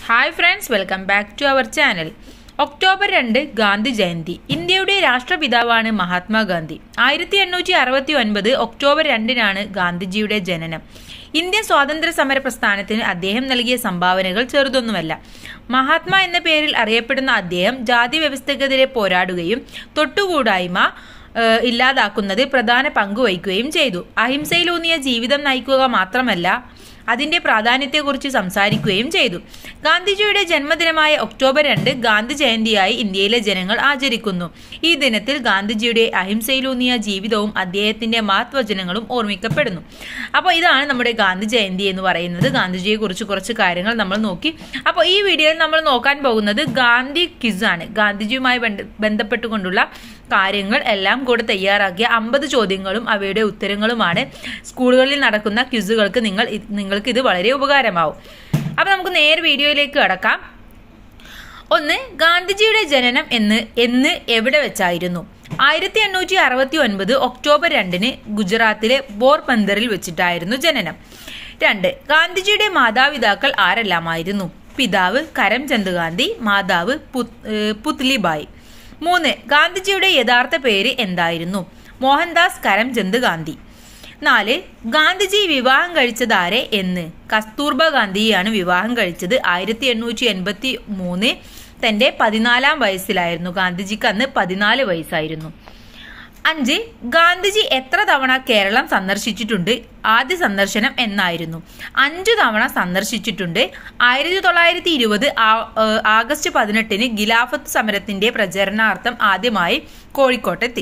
hi friends welcome back to അവർ channel October രണ്ട് ഗാന്ധി ജയന്തി ഇന്ത്യയുടെ രാഷ്ട്രപിതാവാണ് മഹാത്മാഗാന്ധി ആയിരത്തി എണ്ണൂറ്റി അറുപത്തി ഒൻപത് ഒക്ടോബർ രണ്ടിനാണ് ഗാന്ധിജിയുടെ ജനനം ഇന്ത്യൻ സ്വാതന്ത്ര്യ സമര പ്രസ്ഥാനത്തിന് അദ്ദേഹം നൽകിയ സംഭാവനകൾ ചെറുതൊന്നുമല്ല മഹാത്മാ എന്ന പേരിൽ അറിയപ്പെടുന്ന അദ്ദേഹം ജാതി വ്യവസ്ഥക്കെതിരെ പോരാടുകയും തൊട്ടുകൂടായ്മ ഏഹ് ഇല്ലാതാക്കുന്നത് പ്രധാന പങ്ക് വഹിക്കുകയും ചെയ്തു അഹിംസയിലൂന്നിയ ജീവിതം നയിക്കുക മാത്രമല്ല അതിന്റെ പ്രാധാന്യത്തെക്കുറിച്ച് സംസാരിക്കുകയും ചെയ്തു ഗാന്ധിജിയുടെ ജന്മദിനമായ ഒക്ടോബർ രണ്ട് ഗാന്ധി ജയന്തിയായി ഇന്ത്യയിലെ ജനങ്ങൾ ആചരിക്കുന്നു ഈ ദിനത്തിൽ ഗാന്ധിജിയുടെ അഹിംസയിലൂന്നിയ ജീവിതവും അദ്ദേഹത്തിന്റെ മഹത്വചനങ്ങളും ഓർമ്മിക്കപ്പെടുന്നു അപ്പോൾ ഇതാണ് നമ്മുടെ ഗാന്ധി ജയന്തി എന്ന് പറയുന്നത് ഗാന്ധിജിയെ കുറിച്ച് കുറച്ച് കാര്യങ്ങൾ നമ്മൾ നോക്കി അപ്പോൾ ഈ വീഡിയോയിൽ നമ്മൾ നോക്കാൻ പോകുന്നത് ഗാന്ധി ക്വിസ് ആണ് ഗാന്ധിജിയുമായി ബന്ധ- ബന്ധപ്പെട്ടുകൊണ്ടുള്ള കാര്യങ്ങൾ എല്ലാം കൂടെ തയ്യാറാക്കിയ അമ്പത് ചോദ്യങ്ങളും അവയുടെ ഉത്തരങ്ങളുമാണ് സ്കൂളുകളിൽ നടക്കുന്ന ക്വിസുകൾക്ക് നിങ്ങൾ ഇത്- നിങ്ങൾക്ക് ഇത് വളരെ ഉപകാരമാവും അപ്പൊ നമുക്ക് നേരെ വീഡിയോയിലേക്ക് കടക്കാം ഒന്ന് ഗാന്ധിജിയുടെ ജനനം എന്ന് എന്ന് എവിടെ വെച്ചായിരുന്നു ആയിരത്തി എണ്ണൂറ്റി അറുപത്തി ഒൻപത് ഒക്ടോബർ രണ്ടിന് ഗുജറാത്തിലെ പോർബന്ദറിൽ വെച്ചിട്ടായിരുന്നു ജനനം രണ്ട് ഗാന്ധിജിയുടെ മാതാപിതാക്കൾ ആരെല്ലാമായിരുന്നു പിതാവ് കരംചന്ദ് ഗാന്ധി മാതാവ് പുത്- ഏഹ് പുത്ലിബായി മൂന്ന് ഗാന്ധിജിയുടെ യഥാർത്ഥ പേര് എന്തായിരുന്നു മോഹൻദാസ് കരംചന്ദ് ഗാന്ധി നാല് ഗാന്ധിജി വിവാഹം കഴിച്ചതാരെ എന്ന് കസ്തൂർബ ഗാന്ധിയാണ് വിവാഹം കഴിച്ചത് ആയിരത്തി എണ്ണൂറ്റി എൺപത്തി മൂന്ന് തന്റെ പതിനാലാം വയസ്സിലായിരുന്നു ഗാന്ധിജിക്ക് അന്ന് പതിനാല് വയസ്സായിരുന്നു അഞ്ച് ഗാന്ധിജി എത്ര തവണ കേരളം സന്ദർശിച്ചിട്ടുണ്ട് ആദ്യ സന്ദർശനം എന്നായിരുന്നു അഞ്ചു തവണ സന്ദർശിച്ചിട്ടുണ്ട് ആയിരത്തി തൊള്ളായിരത്തി ഇരുപത് ആഗസ്റ്റ് പതിനെട്ടിന് ഖിലാഫത്ത് സമരത്തിന്റെ പ്രചരണാർത്ഥം ആദ്യമായി കോഴിക്കോട്ടെത്തി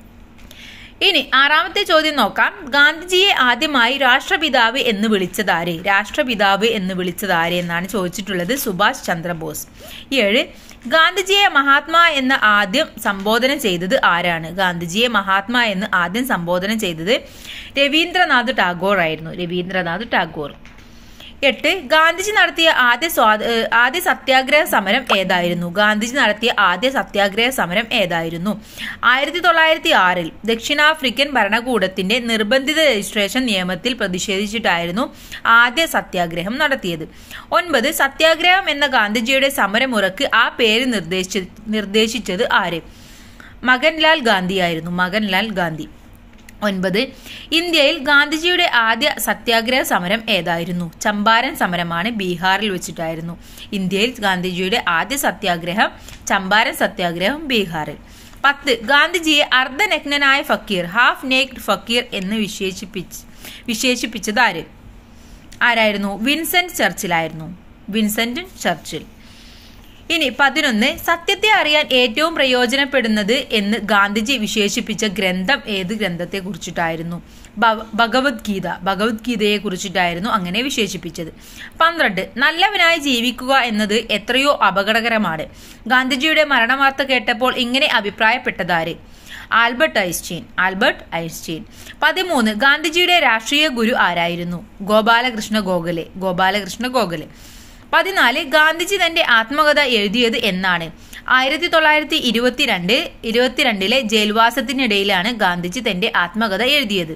ഇനി ആറാമത്തെ ചോദ്യം നോക്കാം ഗാന്ധിജിയെ ആദ്യമായി രാഷ്ട്രപിതാവ് എന്ന് വിളിച്ചതാര് രാഷ്ട്രപിതാവ് എന്ന് വിളിച്ചതാര് എന്നാണ് ചോദിച്ചിട്ടുള്ളത് സുഭാഷ് ചന്ദ്രബോസ് ഏഴ് ഗാന്ധിജിയെ മഹാത്മാ എന്ന് ആദ്യം സംബോധന ചെയ്തത് ആരാണ് ഗാന്ധിജിയെ മഹാത്മാ എന്ന് ആദ്യം സംബോധന ചെയ്തത് രവീന്ദ്രനാഥ് ടാഗോർ ആയിരുന്നു രവീന്ദ്രനാഥ് ടാഗോർ എട്ട് ഗാന്ധിജി നടത്തിയ ആദ്യ സ്വാ ഏഹ് ആദ്യ സത്യാഗ്രഹ സമരം ഏതായിരുന്നു ഗാന്ധിജി നടത്തിയ ആദ്യ സത്യാഗ്രഹ സമരം ഏതായിരുന്നു ആയിരത്തി തൊള്ളായിരത്തി ആറിൽ ദക്ഷിണാഫ്രിക്കൻ ഭരണകൂടത്തിന്റെ നിർബന്ധിത രജിസ്ട്രേഷൻ നിയമത്തിൽ പ്രതിഷേധിച്ചിട്ടായിരുന്നു ആദ്യ സത്യാഗ്രഹം നടത്തിയത് ഒൻപത് സത്യാഗ്രഹം എന്ന ഗാന്ധിജിയുടെ സമരമുറക്ക് ആ പേര് നിർദ്ദേശി നിർദ്ദേശിച്ചത് ആര് മകൻലാൽ ഗാന്ധിയായിരുന്നു മകൻലാൽ ഗാന്ധി ഒൻപത് ഇന്ത്യയിൽ ഗാന്ധിജിയുടെ ആദ്യ സത്യാഗ്രഹ സമരം ഏതായിരുന്നു ചമ്പാരൻ സമരമാണ് ബീഹാറിൽ വെച്ചിട്ടായിരുന്നു ഇന്ത്യയിൽ ഗാന്ധിജിയുടെ ആദ്യ സത്യാഗ്രഹം ചമ്പാരൻ സത്യാഗ്രഹം ബീഹാറിൽ പത്ത് ഗാന്ധിജിയെ അർദ്ധനഗ്നനായ ഫക്കീർ ഹാഫ് നേക്ഡ് ഫക്കീർ എന്ന് വിശേഷിപ്പിച്ച് വിശേഷിപ്പിച്ചത് ആര് ആരായിരുന്നു വിൻസെന്റ് ചർച്ചിലായിരുന്നു വിൻസെന്റ് ചർച്ചിൽ ഇനി പതിനൊന്ന് സത്യത്തെ അറിയാൻ ഏറ്റവും പ്രയോജനപ്പെടുന്നത് എന്ന് ഗാന്ധിജി വിശേഷിപ്പിച്ച ഗ്രന്ഥം ഏത് ഗ്രന്ഥത്തെ കുറിച്ചിട്ടായിരുന്നു ഭ- ഭഗവത്ഗീത ഭഗവത്ഗീതയെ കുറിച്ചിട്ടായിരുന്നു അങ്ങനെ വിശേഷിപ്പിച്ചത് പന്ത്രണ്ട് നല്ലവനായി ജീവിക്കുക എന്നത് എത്രയോ അപകടകരമാണ് ഗാന്ധിജിയുടെ മരണവാർത്ത കേട്ടപ്പോൾ ഇങ്ങനെ അഭിപ്രായപ്പെട്ടതാര് ആൽബർട്ട് ഐൻസ്റ്റീൻ ആൽബർട്ട് ഐൻസ്റ്റീൻ പതിമൂന്ന് ഗാന്ധിജിയുടെ രാഷ്ട്രീയ ഗുരു ആരായിരുന്നു ഗോപാലകൃഷ്ണ ഗോഖലെ ഗോപാലകൃഷ്ണ ഗോഖലെ പതിനാല് ഗാന്ധിജി തന്റെ ആത്മകഥ എഴുതിയത് എന്നാണ് ആയിരത്തി തൊള്ളായിരത്തി ഇരുപത്തിരണ്ട് ഇരുപത്തിരണ്ടിലെ ജയിൽവാസത്തിനിടയിലാണ് ഗാന്ധിജി തന്റെ ആത്മകഥ എഴുതിയത്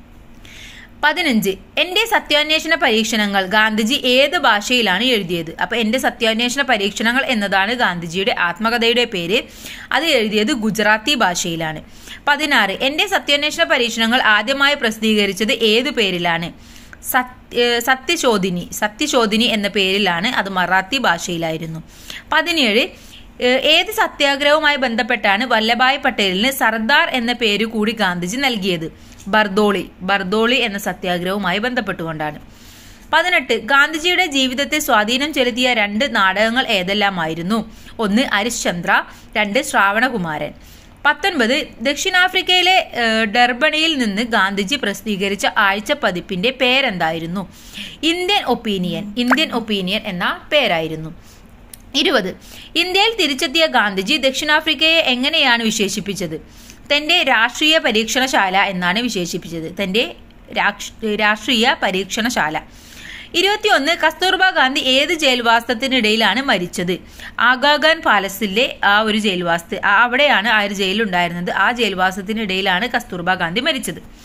പതിനഞ്ച് എന്റെ സത്യാന്വേഷണ പരീക്ഷണങ്ങൾ ഗാന്ധിജി ഏത് ഭാഷയിലാണ് എഴുതിയത് അപ്പൊ എന്റെ സത്യാന്വേഷണ പരീക്ഷണങ്ങൾ എന്നതാണ് ഗാന്ധിജിയുടെ ആത്മകഥയുടെ പേര് അത് എഴുതിയത് ഗുജറാത്തി ഭാഷയിലാണ് പതിനാറ് എന്റെ സത്യാന്വേഷണ പരീക്ഷണങ്ങൾ ആദ്യമായി പ്രസിദ്ധീകരിച്ചത് ഏതു പേരിലാണ് സത്യ ഏഹ് സത്യശോധിനി സത്യശോധിനി എന്ന പേരിലാണ് അത് മറാത്തി ഭാഷയിലായിരുന്നു പതിനേഴ് ഏഹ് ഏത് സത്യാഗ്രഹവുമായി ബന്ധപ്പെട്ടാണ് വല്ലഭായ് പട്ടേലിന് സർദാർ എന്ന പേര് കൂടി ഗാന്ധിജി നൽകിയത് ബർദോളി ബർദോളി എന്ന സത്യാഗ്രഹവുമായി ബന്ധപ്പെട്ടുകൊണ്ടാണ് പതിനെട്ട് ഗാന്ധിജിയുടെ ജീവിതത്തെ സ്വാധീനം ചെലുത്തിയ രണ്ട് നാടകങ്ങൾ ഏതെല്ലാമായിരുന്നു ഒന്ന് ഹരിശ്ചന്ദ്ര രണ്ട് ശ്രാവണകുമാരൻ പത്തൊൻപത് ദക്ഷിണാഫ്രിക്കയിലെ ഏഹ്, ഡർബണിയിൽ നിന്ന് ഗാന്ധിജി പ്രസിദ്ധീകരിച്ച ആഴ്ച പതിപ്പിന്റെ പേരെന്തായിരുന്നു ഇന്ത്യൻ ഒപ്പീനിയൻ ഇന്ത്യൻ ഒപ്പീനിയൻ എന്ന പേരായിരുന്നു ഇരുപത് ഇന്ത്യയിൽ തിരിച്ചെത്തിയ ഗാന്ധിജി ദക്ഷിണാഫ്രിക്കയെ എങ്ങനെയാണ് വിശേഷിപ്പിച്ചത് തന്റെ രാഷ്ട്രീയ പരീക്ഷണശാല എന്നാണ് വിശേഷിപ്പിച്ചത് തന്റെ രാക്ഷ്- രാഷ്ട്രീയ പരീക്ഷണശാല ഇരുപത്തിയൊന്ന് കസ്തൂർബ ഗാന്ധി ഏത് ജയിൽവാസത്തിനിടയിലാണ് മരിച്ചത് ആഗാഖാൻ പാലസിലെ ആ ഒരു ജയിൽവാസ ആ- അവിടെയാണ് ആ ഒരു ജയിലുണ്ടായിരുന്നത് ആ ജയിൽവാസത്തിനിടയിലാണ് കസ്തൂർബ ഗാന്ധി മരിച്ചത്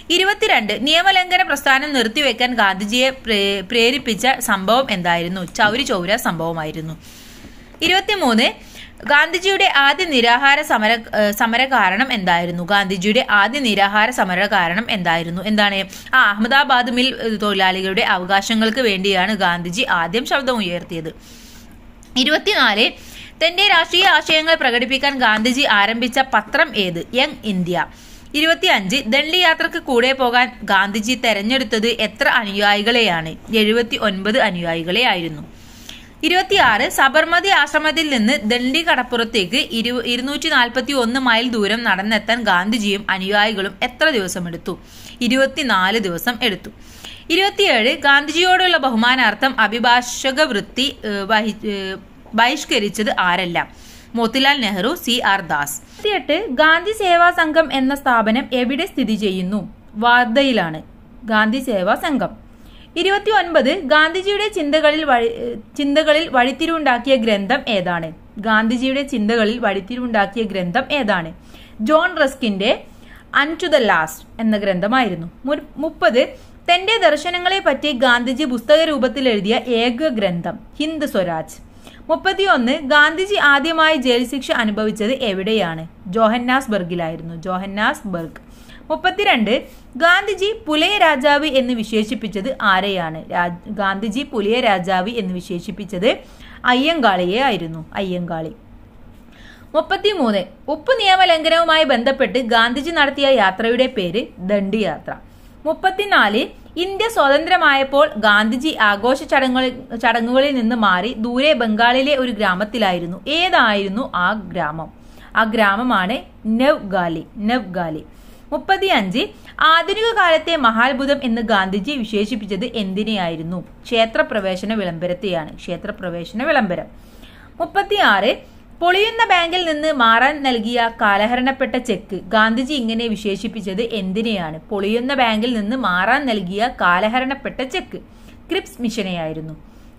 ഇരുപത്തിരണ്ട് നിയമലംഘന പ്രസ്ഥാനം നിർത്തിവെക്കാൻ ഗാന്ധിജിയെ പ്രേ- പ്രേരിപ്പിച്ച സംഭവം എന്തായിരുന്നു ചൗരി ചൗര സംഭവമായിരുന്നു ഇരുപത്തിമൂന്ന് ഗാന്ധിജിയുടെ ആദ്യ നിരാഹാര സമര ഏഹ് സമര കാരണം എന്തായിരുന്നു ഗാന്ധിജിയുടെ ആദ്യ നിരാഹാര സമര കാരണം എന്തായിരുന്നു എന്താണ് ആ അഹമ്മദാബാദ് മിൽ ഏഹ് തൊഴിലാളികളുടെ അവകാശങ്ങൾക്ക് വേണ്ടിയാണ് ഗാന്ധിജി ആദ്യം ശബ്ദം ഉയർത്തിയത് ഇരുപത്തിനാല് തന്റെ രാഷ്ട്രീയ ആശയങ്ങൾ പ്രകടിപ്പിക്കാൻ ഗാന്ധിജി ആരംഭിച്ച പത്രം ഏത് യങ് ഇന്ത്യ ഇരുപത്തിയഞ്ച് ദണ്ഡി യാത്രക്ക് കൂടെ പോകാൻ ഗാന്ധിജി തെരഞ്ഞെടുത്തത് എത്ര അനുയായികളെയാണ് എഴുപത്തി ഒൻപത് അനുയായികളെ ആയിരുന്നു ഇരുപത്തിയാറ് സബർമതി ആശ്രമത്തിൽ നിന്ന് ദണ്ഡി കടപ്പുറത്തേക്ക് ഇരു ഇരുന്നൂറ്റി നാൽപ്പത്തി ഒന്ന് മൈൽ ദൂരം നടന്നെത്താൻ ഗാന്ധിജിയും അനുയായികളും എത്ര ദിവസമെടുത്തു ഇരുപത്തിനാല് ദിവസം എടുത്തു ഇരുപത്തിയേഴ് ഗാന്ധിജിയോടുള്ള ബഹുമാനാർത്ഥം അഭിഭാഷക വൃത്തി ഏഹ്, വഹി- ഏഹ്, ബഹിഷ്കരിച്ചത് ആരെല്ലാം മോത്തിലാൽ നെഹ്റു സി ആർ ദാസ് ഇരുപത്തിയെട്ട് ഗാന്ധി സേവാ സംഘം എന്ന സ്ഥാപനം എവിടെ സ്ഥിതി ചെയ്യുന്നു വാർധയിലാണ് ഗാന്ധി സേവാ സംഘം ഇരുപത്തി ഒൻപത് ഗാന്ധിജിയുടെ ചിന്തകളിൽ വഴി ഏഹ് ചിന്തകളിൽ വഴിത്തിരിവുണ്ടാക്കിയ ഗ്രന്ഥം ഏതാണ് ഗാന്ധിജിയുടെ ചിന്തകളിൽ വഴിത്തിരിവുണ്ടാക്കിയ ഗ്രന്ഥം ഏതാണ് ജോൺ റസ്കിന്റെ അൺ ടു ദ ലാസ്റ്റ് എന്ന ഗ്രന്ഥമായിരുന്നു മു- മുപ്പത് തന്റെ ദർശനങ്ങളെ പറ്റി ഗാന്ധിജി പുസ്തക രൂപത്തിൽ എഴുതിയ ഏക ഗ്രന്ഥം ഹിന്ദ് സ്വരാജ് മുപ്പത്തിയൊന്ന് ഗാന്ധിജി ആദ്യമായി ജയിൽ ശിക്ഷ അനുഭവിച്ചത് എവിടെയാണ് ജോഹന്നാസ് ബർഗിലായിരുന്നു ജോഹന്നാസ് ബർഗ് മുപ്പത്തിരണ്ട് ഗാന്ധിജി പുലയ രാജാവ് എന്ന് വിശേഷിപ്പിച്ചത് ആരെയാണ് രാജ്- ഗാന്ധിജി പുലയ രാജാവ് എന്ന് വിശേഷിപ്പിച്ചത് അയ്യങ്കാളിയെ ആയിരുന്നു അയ്യങ്കാളി മുപ്പത്തിമൂന്ന് ഉപ്പ് നിയമലംഘനവുമായി ബന്ധപ്പെട്ട് ഗാന്ധിജി നടത്തിയ യാത്രയുടെ പേര് ദണ്ഡി യാത്ര മുപ്പത്തിനാല് ഇന്ത്യ സ്വതന്ത്രമായപ്പോൾ ഗാന്ധിജി ആഘോഷ ചടങ്ങുകളിൽ ചടങ്ങുകളിൽ നിന്ന് മാറി ദൂരെ ബംഗാളിലെ ഒരു ഗ്രാമത്തിലായിരുന്നു ഏതായിരുന്നു ആ ഗ്രാമം ആ ഗ്രാമമാണ് നവ്ഗാലി നവ്ഗാലി മുപ്പത്തിയഞ്ച് ആധുനിക കാലത്തെ മഹാത്ഭുതം എന്ന് ഗാന്ധിജി വിശേഷിപ്പിച്ചത് എന്തിനെയായിരുന്നു ക്ഷേത്രപ്രവേശന വിളംബരത്തെയാണ് ക്ഷേത്രപ്രവേശന വിളംബരം മുപ്പത്തിയാറ് പൊളിയുന്ന ബാങ്കിൽ നിന്ന് മാറാൻ നൽകിയ കാലഹരണപ്പെട്ട ചെക്ക് ഗാന്ധിജി ഇങ്ങനെ വിശേഷിപ്പിച്ചത് എന്തിനെയാണ് പൊളിയുന്ന ബാങ്കിൽ നിന്ന് മാറാൻ നൽകിയ കാലഹരണപ്പെട്ട ചെക്ക് ക്രിപ്സ് മിഷനെയായിരുന്നു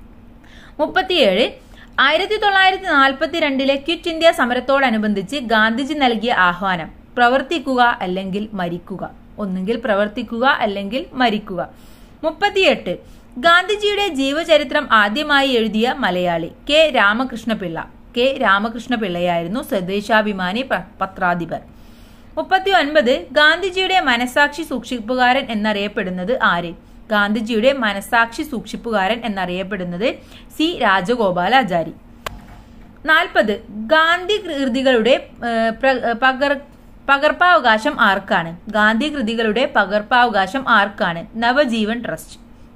മുപ്പത്തിയേഴ് ആയിരത്തി തൊള്ളായിരത്തി നാൽപ്പത്തി രണ്ടിലെ ക്വിറ്റ് ഇന്ത്യ സമരത്തോടനുബന്ധിച്ച് ഗാന്ധിജി നൽകിയ ആഹ്വാനം പ്രവർത്തിക്കുക അല്ലെങ്കിൽ മരിക്കുക ഒന്നുകിൽ പ്രവർത്തിക്കുക അല്ലെങ്കിൽ മരിക്കുക മുപ്പത്തിയെട്ട് ഗാന്ധിജിയുടെ ജീവചരിത്രം ആദ്യമായി എഴുതിയ മലയാളി കെ രാമകൃഷ്ണപിള്ള കെ രാമകൃഷ്ണപിള്ളയായിരുന്നു സ്വദേശാഭിമാനി പ- പത്രാധിപർ മുപ്പത്തി ഒൻപത് ഗാന്ധിജിയുടെ മനസാക്ഷി സൂക്ഷിപ്പുകാരൻ എന്നറിയപ്പെടുന്നത് ആര് ഗാന്ധിജിയുടെ മനസാക്ഷി സൂക്ഷിപ്പുകാരൻ എന്നറിയപ്പെടുന്നത് സി രാജഗോപാലാചാരി നാൽപ്പത് ഗാന്ധി കൃതികളുടെ ഏഹ്, പ്ര- പകർ പകർപ്പാവകാശം ആർക്കാണ് ഗാന്ധി കൃതികളുടെ പകർപ്പാവകാശം ആർക്കാണ് നവജീവൻ ട്രസ്റ്റ്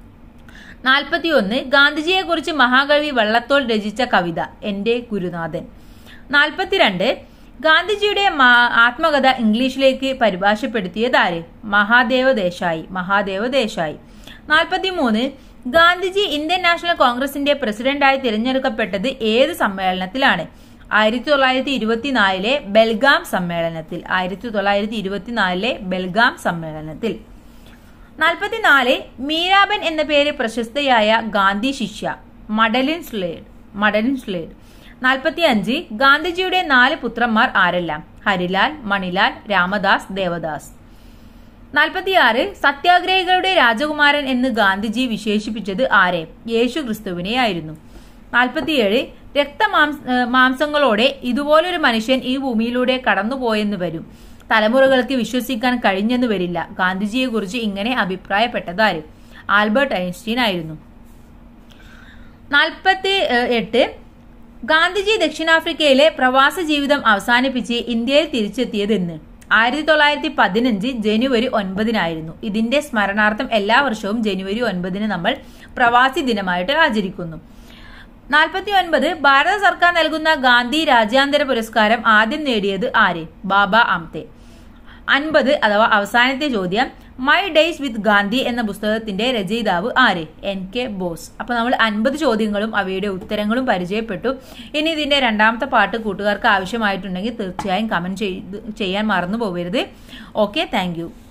നാൽപ്പത്തിയൊന്ന് ഗാന്ധിജിയെ കുറിച്ച് മഹാകവി വള്ളത്തോൾ രചിച്ച കവിത എന്റെ ഗുരുനാഥൻ നാൽപ്പത്തിരണ്ട് ഗാന്ധിജിയുടെ മാ- ആത്മകഥ ഇംഗ്ലീഷിലേക്ക് പരിഭാഷപ്പെടുത്തിയത് ആര് മഹാദേവ ദേശായി മഹാദേവ ദേശായി നാൽപ്പത്തിമൂന്ന് ഗാന്ധിജി ഇന്ത്യൻ നാഷണൽ കോൺഗ്രസിന്റെ പ്രസിഡന്റായി തിരഞ്ഞെടുക്കപ്പെട്ടത് ഏത് സമ്മേളനത്തിലാണ് ആയിരത്തി തൊള്ളായിരത്തി ഇരുപത്തിനാലിലെ ബെൽഗാം സമ്മേളനത്തിൽ ആയിരത്തി തൊള്ളായിരത്തി ഇരുപത്തിനാലിലെ ബെൽഗാം സമ്മേളനത്തിൽ നാൽപ്പത്തിനാല് മീരാബൻ എന്ന പേര് പ്രശസ്തയായ ഗാന്ധി ശിഷ്യ മഡലിൻ സ്ലേഡ് മഡലിൻ സ്ലേഡ് നാൽപ്പത്തി അഞ്ച് ഗാന്ധിജിയുടെ നാല് പുത്രന്മാർ ആരെല്ലാം ഹരിലാൽ മണിലാൽ രാമദാസ് ദേവദാസ് നാൽപ്പത്തിയാറ് സത്യാഗ്രഹികളുടെ രാജകുമാരൻ എന്ന് ഗാന്ധിജി വിശേഷിപ്പിച്ചത് ആരെ യേശു ക്രിസ്തുവിനെയായിരുന്നു നാൽപ്പത്തിയേഴ് രക്തമാംസ ഏഹ് മാംസങ്ങളോടെ ഇതുപോലൊരു മനുഷ്യൻ ഈ ഭൂമിയിലൂടെ കടന്നുപോയെന്ന് വരും തലമുറകൾക്ക് വിശ്വസിക്കാൻ കഴിഞ്ഞെന്ന് വരില്ല ഗാന്ധിജിയെക്കുറിച്ച് ഇങ്ങനെ അഭിപ്രായപ്പെട്ടതാര് ആൽബർട്ട് ഐൻസ്റ്റീൻ ആയിരുന്നു നാൽപ്പത്തി എട്ട് ഗാന്ധിജി ദക്ഷിണാഫ്രിക്കയിലെ പ്രവാസ ജീവിതം അവസാനിപ്പിച്ച് ഇന്ത്യയിൽ തിരിച്ചെത്തിയത് എന്ന് ആയിരത്തി തൊള്ളായിരത്തി പതിനഞ്ച് ജനുവരി ഒൻപതിനായിരുന്നു ഇതിന്റെ സ്മരണാർത്ഥം എല്ലാ വർഷവും ജനുവരി ഒൻപതിന് നമ്മൾ പ്രവാസി ദിനമായിട്ട് ആചരിക്കുന്നു നാൽപ്പത്തി ഒൻപത് ഭാരത സർക്കാർ നൽകുന്ന ഗാന്ധി രാജ്യാന്തര പുരസ്കാരം ആദ്യം നേടിയത് ആര് ബാബ ആംതെ അൻപത് അഥവാ അവസാനത്തെ ചോദ്യം മൈ ഡേയ്സ് വിത്ത് ഗാന്ധി എന്ന പുസ്തകത്തിന്റെ രചയിതാവ് ആര് എൻ കെ ബോസ് അപ്പൊ നമ്മൾ അൻപത് ചോദ്യങ്ങളും അവയുടെ ഉത്തരങ്ങളും പരിചയപ്പെട്ടു ഇനി ഇതിന്റെ രണ്ടാമത്തെ പാട്ട് കൂട്ടുകാർക്ക് ആവശ്യമായിട്ടുണ്ടെങ്കിൽ തീർച്ചയായും കമന്റ് ചെയ്ത് ചെയ്യാൻ മറന്നു പോകരുത് ഓക്കെ താങ്ക്